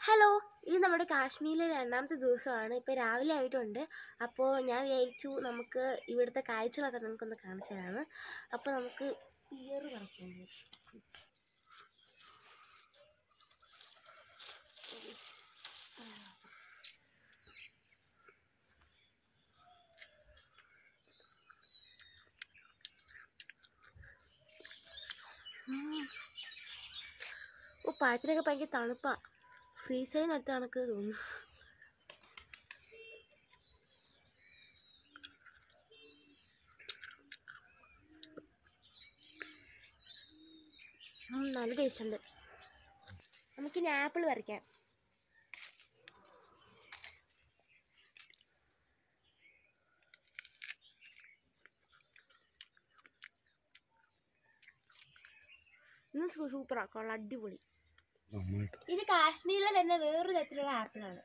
hello ഇത് നമ്മുടെ കാശ്മീരിലെ രണ്ടാമത്തെ ദിവസമാണ് ഇപ്പോൾ രാവിലെ ആയിട്ടുണ്ട് അപ്പോൾ ഞാൻ വിചാരിച്ചു നമുക്ക് ഇവിടുത്തെ കാഴ്ചകളൊക്കെ നമുക്കൊന്ന് കാണിച്ചു തരാമെന്ന് അപ്പോൾ നമുക്ക് പിയർ പറിക്കുന്നു ഓ പഴത്തിനൊക്കെ ഭയങ്കര തണുപ്പാ ഫ്രീസറിൽ നിന്ന് എടുത്ത കണക്ക് തോന്നുന്നു ഉം, നല്ല ടേസ്റ്റ് ഉണ്ട് നമുക്കിനി ആപ്പിൾ പറിക്കാം ഇന്ന് സൂപ്പറാ കൊള്ളാം അടിപൊളി നന്നായിട്ട് ഇത് കാശ്മീരിലെ തന്നെ വേറൊരു തരത്തിലുള്ള ആപ്പിളാണ്